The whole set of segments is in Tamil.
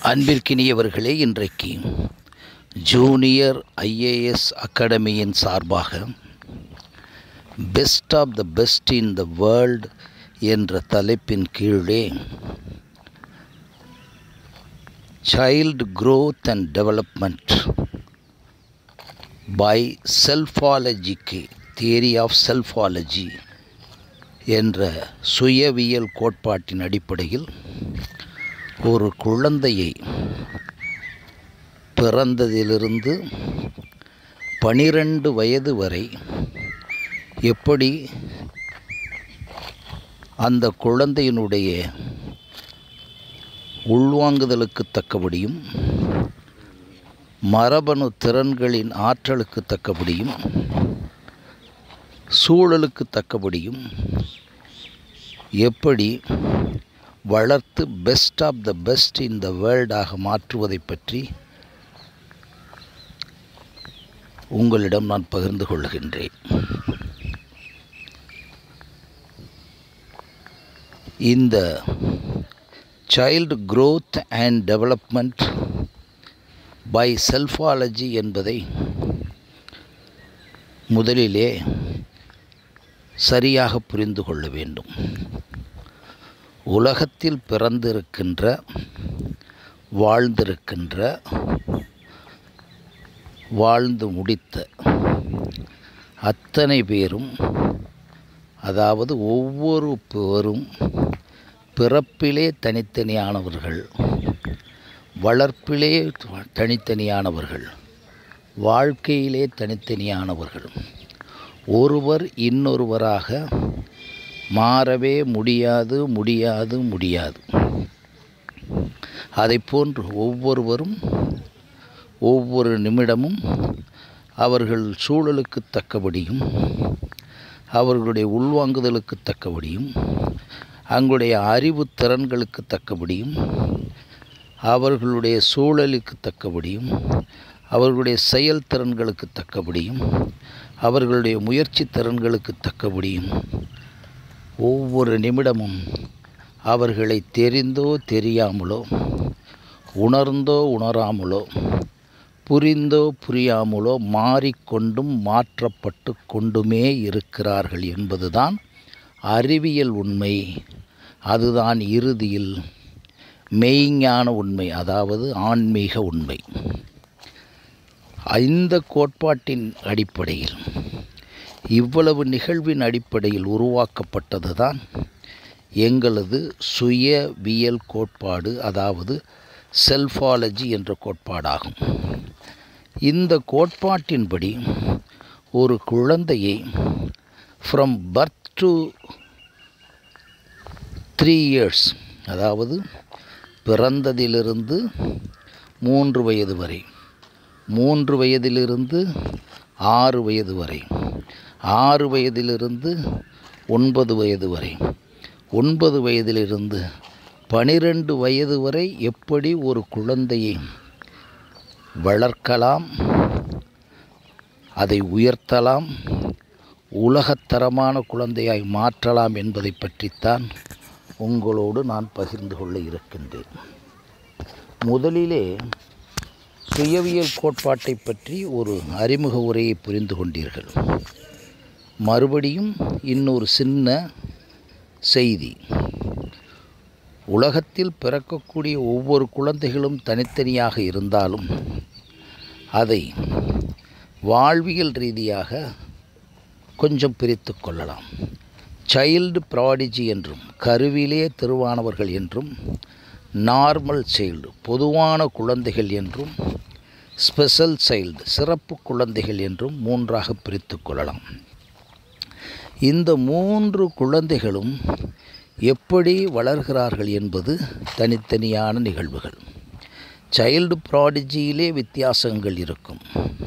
அன்பிற்கினியவர்களே இன்றைக்கு ஜூனியர் ஐஏஎஸ் அகாடமியின் சார்பாக best of the best in the world என்ற தலைப்பின் கீழே child growth and development by செல்ஃபாலஜிக்கு தியரி ஆஃப் செல்ஃபாலஜி என்ற சுயவியல் கோட்பாட்டின் அடிப்படையில் ஒரு குழந்தையை பிறந்ததிலிருந்து பனிரெண்டு வயது வரை எப்படி அந்த குழந்தையினுடைய உள்வாங்குதலுக்கு தக்கபடியும் மரபணு திறன்களின் ஆற்றலுக்கு தக்கபடியும் சூழலுக்கு தக்கபடியும் எப்படி வளர்த்து best of the best in the வேர்ல்டாக மாற்றுவதை பற்றி உங்களிடம் நான் பகிர்ந்து கொள்கின்றேன் இந்த child growth and development by selfology என்பதை முதலிலே சரியாக புரிந்து கொள்ள வேண்டும் உலகத்தில் பிறந்திருக்கின்ற வாழ்ந்திருக்கின்ற வாழ்ந்து முடித்த அத்தனை பேரும் அதாவது ஒவ்வொரு பேரும் பிறப்பிலே தனித்தனியானவர்கள் வளர்ப்பிலே தனித்தனியானவர்கள் வாழ்க்கையிலே தனித்தனியானவர்கள் ஒருவர் இன்னொருவராக மாறவே முடியாது முடியாது முடியாது அதை போன்று ஒவ்வொருவரும் ஒவ்வொரு நிமிடமும் அவர்கள் சூழலுக்கு தக்கபடியும் அவர்களுடைய உள்வாங்குதலுக்கு தக்கபடியும் அவங்களுடைய அறிவு திறன்களுக்கு தக்கபடியும் அவர்களுடைய சூழலுக்கு தக்கபடியும் அவர்களுடைய செயல்திறன்களுக்கு தக்கபடியும் அவர்களுடைய முயற்சி திறன்களுக்கு தக்கபடியும் ஒவ்வொரு நிமிடமும் அவர்களை தெரிந்தோ தெரியாமலோ உணர்ந்தோ உணராமலோ புரிந்தோ புரியாமலோ மாறிக்கொண்டும் மாற்றப்பட்டு கொண்டுமே இருக்கிறார்கள் என்பதுதான் அறிவியல் உண்மை அதுதான் இறுதியில் மெய்ஞான உண்மை அதாவது ஆன்மீக உண்மை இந்த கோட்பாட்டின் அடிப்படையில் இவ்வளவு நிகழ்வின் அடிப்படையில் உருவாக்கப்பட்டது தான் எங்களது சுயவியல் கோட்பாடு அதாவது செல்ஃபாலஜி என்ற கோட்பாடாகும் இந்த கோட்பாட்டின்படி ஒரு குழந்தையை from birth to three years அதாவது பிறந்ததிலிருந்து மூன்று வயது வரை மூன்று வயதிலிருந்து ஆறு வயது வரை ஆறு வயதிலிருந்து ஒன்பது வயது வரை ஒன்பது வயதிலிருந்து பனிரெண்டு வயது வரை எப்படி ஒரு குழந்தையை வளர்க்கலாம் அதை உயர்த்தலாம் உலகத்தரமான குழந்தையாய் மாற்றலாம் என்பதை பற்றித்தான் உங்களோடு நான் பகிர்ந்து கொள்ள இருக்கின்றேன் முதலிலே சுயவியல் கோட்பாட்டை பற்றி ஒரு அறிமுக உரையை புரிந்து கொண்டீர்கள் மறுபடியும் இன்னொரு சின்ன செய்தி உலகத்தில் பிறக்கக்கூடிய ஒவ்வொரு குழந்தைகளும் தனித்தனியாக இருந்தாலும் அதை வாழ்வியல் ரீதியாக கொஞ்சம் பிரித்து கொள்ளலாம் சைல்டு ப்ராடிஜி என்றும் கருவிலே திருவானவர்கள் என்றும் நார்மல் சைல்டு பொதுவான குழந்தைகள் என்றும் ஸ்பெஷல் சைல்டு சிறப்பு குழந்தைகள் என்றும் மூன்றாக பிரித்து கொள்ளலாம் இந்த மூன்று குழந்தைகளும் எப்படி வளர்கிறார்கள் என்பது தனித்தனியான நிகழ்வுகள் சைல்டு ப்ராடிஜியிலே வித்தியாசங்கள் இருக்கும்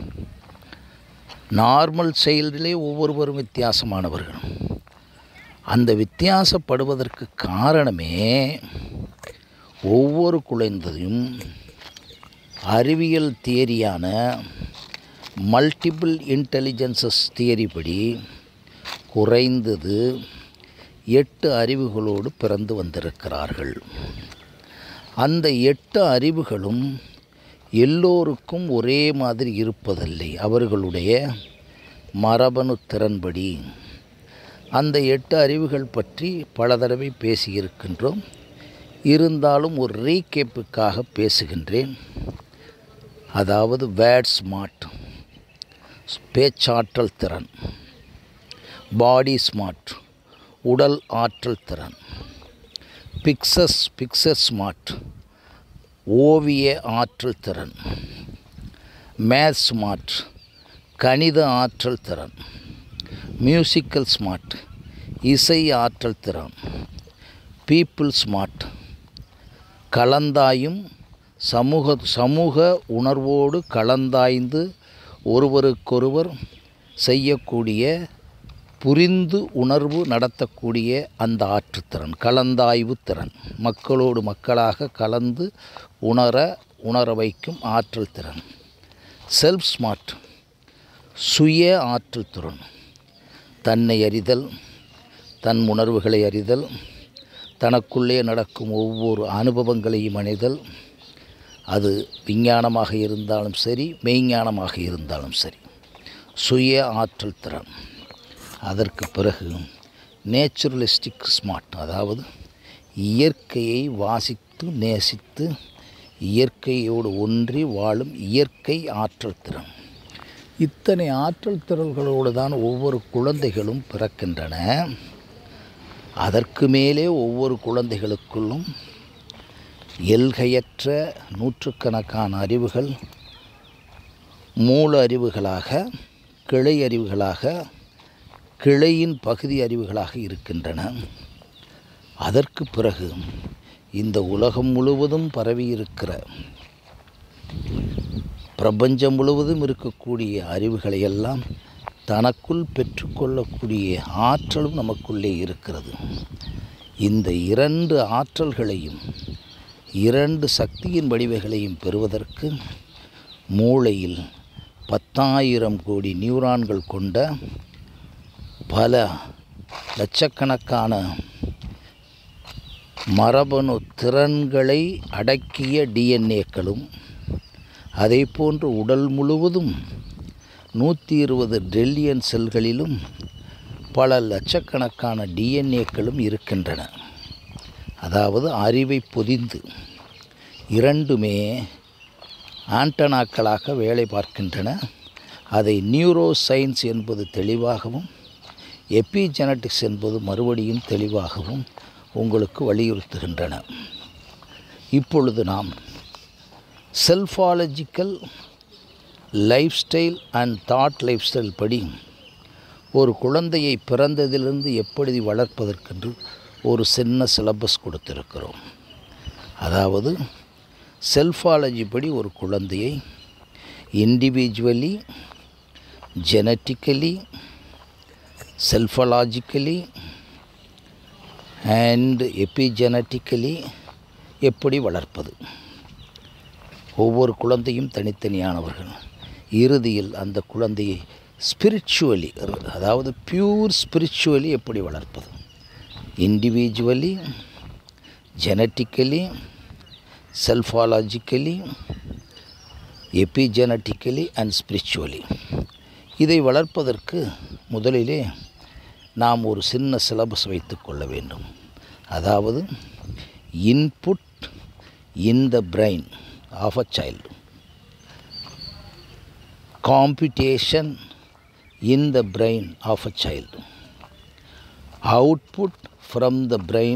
நார்மல் சைல்டிலே ஒவ்வொருவரும் வித்தியாசமானவர்கள் அந்த வித்தியாசப்படுவதற்கு காரணமே ஒவ்வொரு குழந்தையும் அறிவியல் தியரியான மல்டிபிள் இன்டெலிஜென்சஸ் தியரி படி குறைந்தது எட்டு அறிவுகளோடு பிறந்து வந்திருக்கிறார்கள் அந்த எட்டு அறிவுகளும் எல்லோருக்கும் ஒரே மாதிரி இருப்பதில்லை அவர்களுடைய மரபணு திறன்படி அந்த எட்டு அறிவுகள் பற்றி பல தடவை பேசியிருக்கின்றோம் இருந்தாலும் ஒரு ரீகேப்புக்காக பேசுகின்றேன் அதாவது வேர்ட் ஸ்மார்ட் பேச்சாற்றல் திறன் பாடி ஸ்மார்ட் உடல் ஆற்றல் திறன் பிக்சஸ் பிக்சர் ஸ்மார்ட் ஓவிய ஆற்றல் திறன் மேத் ஸ்மார்ட் கணித ஆற்றல் திறன் மியூசிக்கல் ஸ்மார்ட் இசை ஆற்றல் திறன் பீப்புள் ஸ்மார்ட் கலந்தாயும் சமூக சமூக உணர்வோடு கலந்தாய்ந்து ஒருவருக்கொருவர் செய்யக்கூடிய புரிந்து உணர்வு நடத்தக்கூடிய அந்த ஆற்றுத்திறன் கலந்தாய்வு திறன் மக்களோடு மக்களாக கலந்து உணர உணர வைக்கும் ஆற்றல் திறன் செல்ஃப் ஸ்மார்ட் சுய ஆற்றல் திறன் தன்னை அறிதல் தன் உணர்வுகளை அறிதல் தனக்குள்ளே நடக்கும் ஒவ்வொரு அனுபவங்களையும் அணிதல் அது விஞ்ஞானமாக இருந்தாலும் சரி மெய்ஞானமாக இருந்தாலும் சரி சுய ஆற்றல் திறன் அதற்கு பிறகு நேச்சுரலிஸ்டிக் ஸ்மார்ட் அதாவது இயற்கையை வாசித்து நேசித்து இயற்கையோடு ஒன்றி வாழும் இயற்கை ஆற்றல் திறன் இத்தனை ஆற்றல் திறல்களோடு தான் ஒவ்வொரு குழந்தைகளும் பிறக்கின்றன அதற்கு மேலே ஒவ்வொரு குழந்தைகளுக்குள்ளும் எல்கையற்ற நூற்றுக்கணக்கான அறிவுகள் மூல அறிவுகளாக கிளை அறிவுகளாக கிளையின் பகுதி அறிவுகளாக இருக்கின்றன அதற்கு பிறகு இந்த உலகம் முழுவதும் பரவியிருக்கிற பிரபஞ்சம் முழுவதும் இருக்கக்கூடிய அறிவுகளை எல்லாம் தனக்குள் பெற்றுக்கொள்ளக்கூடிய ஆற்றலும் நமக்குள்ளே இருக்கிறது இந்த இரண்டு ஆற்றல்களையும் இரண்டு சக்தியின் வடிவங்களையும் பெறுவதற்கு மூளையில் பத்தாயிரம் கோடி நியூரான்கள் கொண்ட பல லட்சக்கணக்கான மரபணு திறன்களை அடக்கிய டிஎன்ஏக்களும் அதே போன்று உடல் முழுவதும் நூற்றி இருபது ட்ரில்லியன் செல்களிலும் பல லட்சக்கணக்கான டிஎன்ஏக்களும் இருக்கின்றன அதாவது அறிவை பொதிந்து இரண்டுமே ஆண்டனாக்களாக வேலை பார்க்கின்றன அதை நியூரோ சயின்ஸ் என்பது தெளிவாகவும் எபிஜெனட்டிக்ஸ் என்பது மறுபடியும் தெளிவாகவும் உங்களுக்கு வலியுறுத்துகின்றன இப்பொழுது நாம் selfological life style and thought life style படி ஒரு குழந்தையை பிறந்ததிலிருந்து எப்படி வளர்ப்பதற்கென்று ஒரு சின்ன சிலபஸ் கொடுத்திருக்கிறோம் அதாவது செல்ஃபாலஜி படி ஒரு குழந்தையை individually genetically selfologically and epigenetically எப்படி வளர்ப்பது ஒவ்வொரு குழந்தையும் தனித்தனியானவர்கள் இறுதியில் அந்த குழந்தையை ஸ்பிரிச்சுவலி அதாவது பியூர் ஸ்பிரிச்சுவலி எப்படி வளர்ப்பது individually genetically selfologically epigenetically and spiritually இதை வளர்ப்பதற்கு முதலிலே நாம் ஒரு சின்ன சிலபஸ் வைத்து கொள்ள வேண்டும் அதாவது input in the brain of a child computation in the brain of a child output from the brain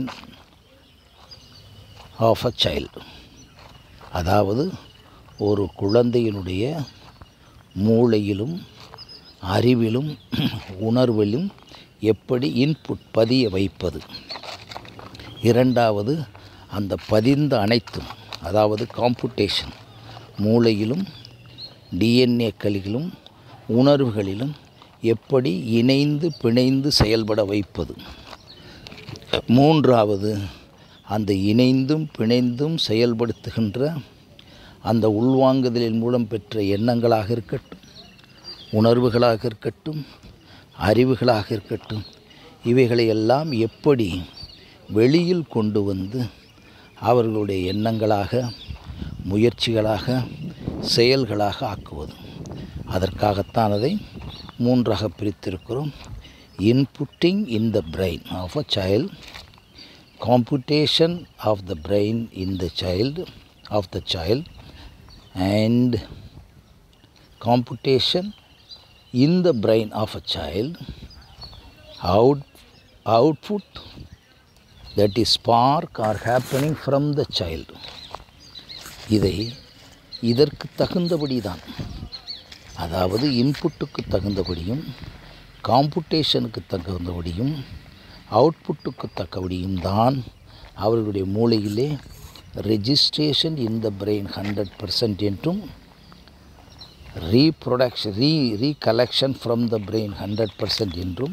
of a child அதாவது ஒரு குழந்தையினுடைய மூளையிலும் அறிவிலும் உணர்விலும் எப்படி இன்புட் பதிய வைப்பது இரண்டாவது அந்த பதிந்த அனைத்தும் அதாவது காம்புட்டேஷன் மூளையிலும் டிஎன்ஏக்களிலும் உணர்வுகளிலும் எப்படி இணைந்து பிணைந்து செயல்பட வைப்பது மூன்றாவது அந்த இணைந்தும் பிணைந்தும் செயல்படுத்துகின்ற அந்த உள்வாங்குதலின் மூலம் பெற்ற எண்ணங்களாக இருக்கட்டும் உணர்வுகளாக இருக்கட்டும் அறிவுகளாக இருக்கட்டும் இவைகளை எல்லாம் எப்படி வெளியில் கொண்டு வந்து அவர்களுடைய எண்ணங்களாக முயற்சிகளாக செயல்களாக ஆக்குவது அதற்காகத்தான் அதை மூன்றாக பிரித்திருக்கிறோம் inputting in the brain of a child computation of the brain in the child of the child and computation in the brain of a child out output that is spark are happening from the child இதை இதற்கு தகுந்தபடி தான் அதாவது இன்புட்டுக்கு தகுந்தபடியும் காம்புட்டேஷனுக்கு தகுந்தபடியும் அவுட்புட்டுக்கு தக்கபடியும் தான் அவர்களுடைய மூளையிலே registration in the brain hundred percent என்றும் reproduction re recollection from the brain hundred percent என்றும்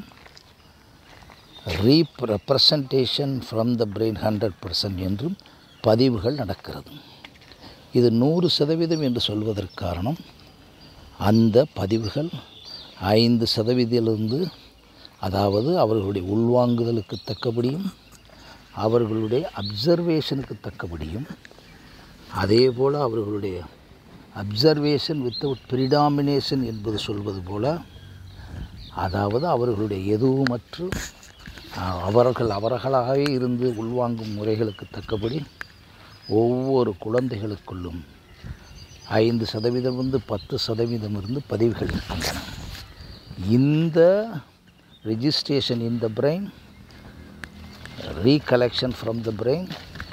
ரீப் representation from the brain hundred percent என்றும் பதிவுகள் நடக்கிறது இது நூறு சதவீதம் என்று சொல்வதற்கு காரணம் அந்த பதிவுகள் ஐந்து சதவீதத்திலிருந்து அதாவது அவர்களுடைய உள்வாங்குதலுக்கு தக்கபடியும் அவர்களுடைய அப்சர்வேஷனுக்கு தக்கபடியும் அதே போல் அவர்களுடைய அப்சர்வேஷன் வித்தவுட் பிரிடாமினேஷன் என்பது சொல்வது போல அதாவது அவர்களுடைய எதுவுமற்று அஹ், அவர்கள் அவர்களாகவே இருந்து உள்வாங்கும் முறைகளுக்கு தக்கபடி ஒவ்வொரு குழந்தைகளுக்குள்ளும் ஐந்து சதவீதம் இருந்து பத்து சதவீதம் இருந்து பதிவுகள் இருக்கின்றன இந்த registration in the brain, recollection from the brain,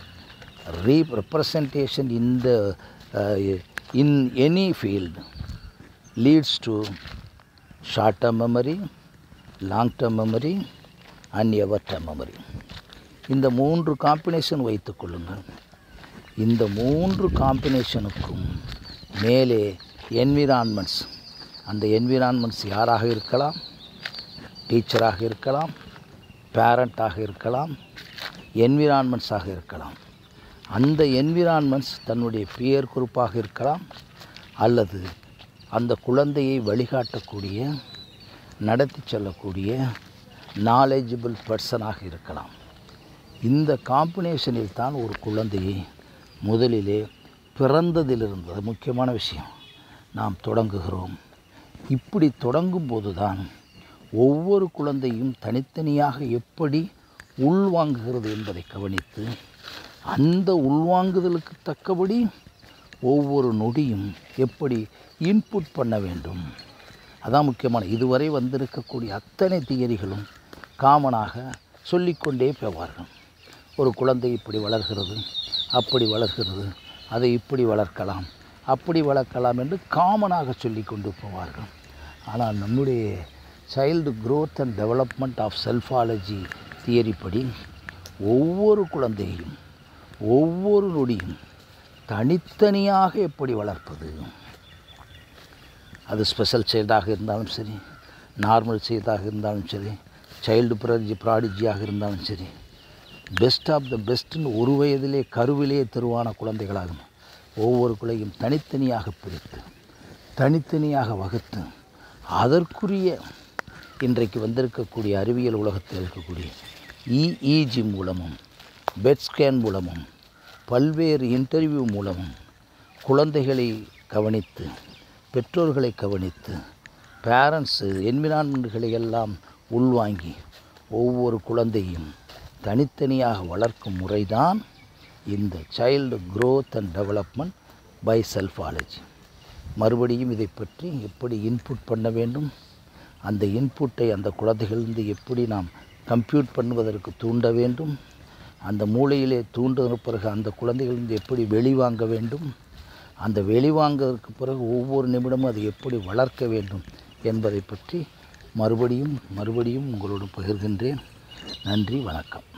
representation in the uh, in any field leads to short-term memory, long-term memory, and ever-term memory. இந்த மூன்று காம்பினேஷன் வைத்துக்கொள்ளுங்கள் இந்த மூன்று காம்பினேஷனுக்கும் மேலே என்விரான்மெண்ட்ஸ் அந்த என்விரான்மெண்ட்ஸ் யாராக இருக்கலாம் டீச்சராக இருக்கலாம் பேரண்ட்டாக இருக்கலாம் என்விரான்மெண்ட்ஸாக இருக்கலாம் அந்த என்விரான்மெண்ட்ஸ் தன்னுடைய பியர் குரூப்பாக இருக்கலாம் அல்லது அந்த குழந்தையை வழிகாட்டக்கூடிய நடத்தி செல்லக்கூடிய நாலேஜபிள் பர்சனாக இருக்கலாம் இந்த காம்பினேஷனில் தான் ஒரு குழந்தையை முதலிலே பிறந்ததிலிருந்து அது முக்கியமான விஷயம் நாம் தொடங்குகிறோம் இப்படி தொடங்கும் போது தான் ஒவ்வொரு குழந்தையும் தனித்தனியாக எப்படி உள்வாங்குகிறது என்பதை கவனித்து அந்த உள்வாங்குதலுக்கு தக்கபடி ஒவ்வொரு நொடியும் எப்படி இன்புட் பண்ண வேண்டும் அதான் முக்கியமான இதுவரை வந்திருக்கக்கூடிய அத்தனை தியரிகளும் காமனாக சொல்லிக்கொண்டே போவார்கள் ஒரு குழந்தை இப்படி வளர்கிறது அப்படி வளர்கிறது அதை இப்படி வளர்க்கலாம் அப்படி வளர்க்கலாம் என்று காமனாக சொல்லி கொண்டு போவார்கள் ஆனால் நம்முடைய child growth and development of selfology theory படி ஒவ்வொரு குழந்தையையும் ஒவ்வொரு நொடியும் தனித்தனியாக எப்படி வளர்ப்பது அது ஸ்பெஷல் சைல்டாக இருந்தாலும் சரி நார்மல் சைல்டாக இருந்தாலும் சரி சைல்டு ப்ராடிஜி ப்ராடிஜியாக இருந்தாலும் சரி பெஸ்ட் ஆஃப் த பெஸ்ட்டுன்னு ஒரு வயதிலே கருவிலே தெருவான குழந்தைகளாகும் ஒவ்வொரு குழையும் தனித்தனியாக பிரித்து தனித்தனியாக வகுத்து அதற்குரிய இன்றைக்கு வந்திருக்கக்கூடிய அறிவியல் உலகத்தில் இருக்கக்கூடிய இஇஜி மூலமும் பெட் ஸ்கேன் மூலமும் பல்வேறு இன்டர்வியூ மூலமும் குழந்தைகளை கவனித்து பெற்றோர்களை கவனித்து பேரண்ட்ஸு என்விரான்மெண்ட்களை எல்லாம் உள்வாங்கி ஒவ்வொரு குழந்தையும் தனித்தனியாக வளர்க்கும் முறைதான் இந்த child growth and development by selfology மறுபடியும் இதை பற்றி எப்படி இன்புட் பண்ண வேண்டும் அந்த இன்புட்டை அந்த குழந்தைகளிலிருந்து எப்படி நாம் கம்ப்யூட் பண்ணுவதற்கு தூண்ட வேண்டும் அந்த மூளையிலே தூண்டின பிறகு அந்த குழந்தைகளிலிருந்து எப்படி வெளிவாங்க வேண்டும் அந்த வெளிவாங்குவதற்கு பிறகு ஒவ்வொரு நிமிடமும் அதை எப்படி வளர்க்க வேண்டும் என்பதை பற்றி மறுபடியும் மறுபடியும் உங்களோடு பகிர்கின்றேன் நன்றி வணக்கம்